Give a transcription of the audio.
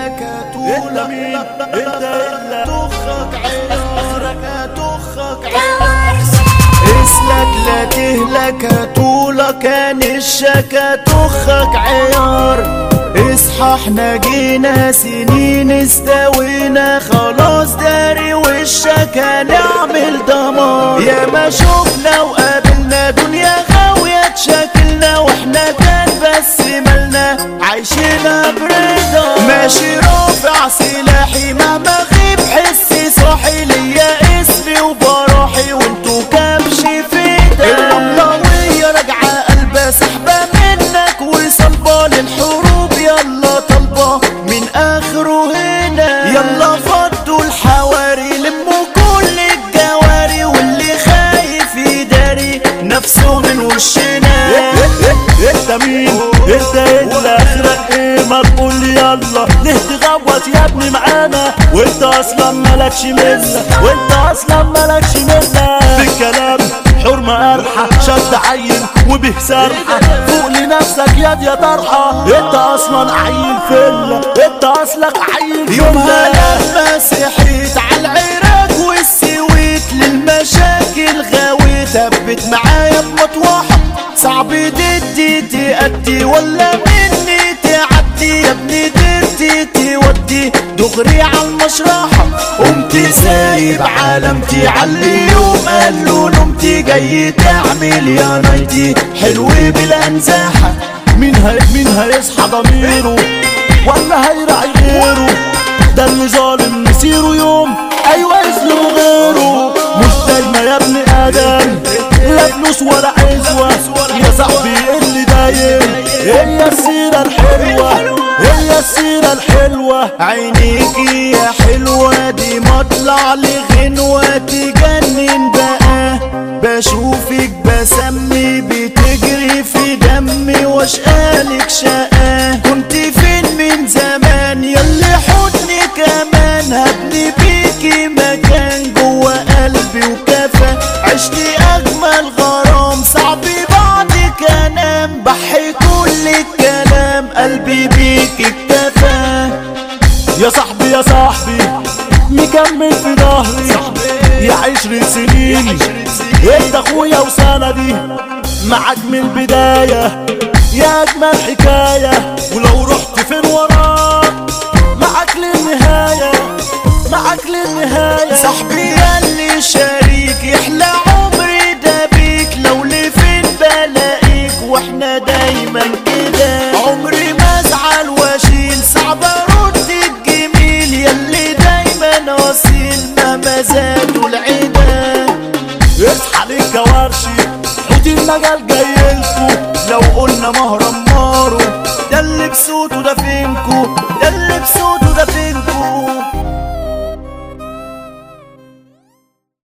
انت مين انت الا تخك عيارك تخك اسلك لا تهلك طولك كان الشكا تخك عيار اصحى احنا جينا سنين استوينا خلاص داري وشك هنعمل دمار يا ما شفنا وقابلنا دنيا غاوية شكلنا واحنا كان بس مالنا عايشينها برضا ماشي رافع سلاحي مهما غيب حسي صاحي ليا اسمي وبراحي وانتو كبش فدا الرملاوية راجعة قلبها سحبة منك وصلبة للحروب يلا طالبة من اخره هنا يلا فضوا الحواري لموا كل الجواري واللي خايف يداري نفسه من وشنا انت مين انت الا اخرك ايه ما تقول لي يلا ليه تغوط يا ابني معانا وانت اصلا مالكش مله وانت اصلا مالكش مله بالكلام حرمة قرحة شد عين وبه سرحة فوق لنفسك ياد يا طرحة انت اصلا عيل فلة انت اصلك عيل يومها فلة لما صحيت على العراق والسويت للمشاكل غاوي ثبت معايا بمطوحة صعب ضدي تأدي ولا مني تعدي يا ابني درتي تودي دغري على المشرحة قمت سايب عالمتي علي يوم قالوا نمتي جاي تعمل يا نايتي حلو بلا نزاحة مين هي مين هيصحى ضميره ولا هيراعي غيره ده اللي ظالم مسيره يوم ايوه اسمه غيره مش دايما يا ابن ادم لا فلوس ولا عزوه يا صاحبي اللي دايم هي السيره الحلوه هي السيره الحلوه عينيكي يا حلوة دي مطلع لغنوة تجنن بقى بشوفك بسمي بتجري في دمي واشقالك شقاه كنت فين من زمان ياللي حضني كمان هبني بيكي مكان جوا قلبي وكفى عشتي اجمل غرام صعب بعدك انام بحي كل الكلام قلبي بيكي اكتفى يا صاحبي يا صاحبي مكمل في ظهري يا عشر سنين انت اخويا وسندي معاك من البداية يا اجمل حكاية ولو رحت فين وراك معاك للنهاية معاك للنهاية صاحبي ياللي شريك يحلى عمري ده بيك لو لفين بلاقيك واحنا دايما كده عمري ما ازعل واشيل صعب ارد الجميل ياللي دايما اصيل مهما زادوا العدا اصحى للكوارشي حوت المجال جايلكوا لو قلنا مهرم مارو ده اللي بصوته ده فينكو ده اللي بصوته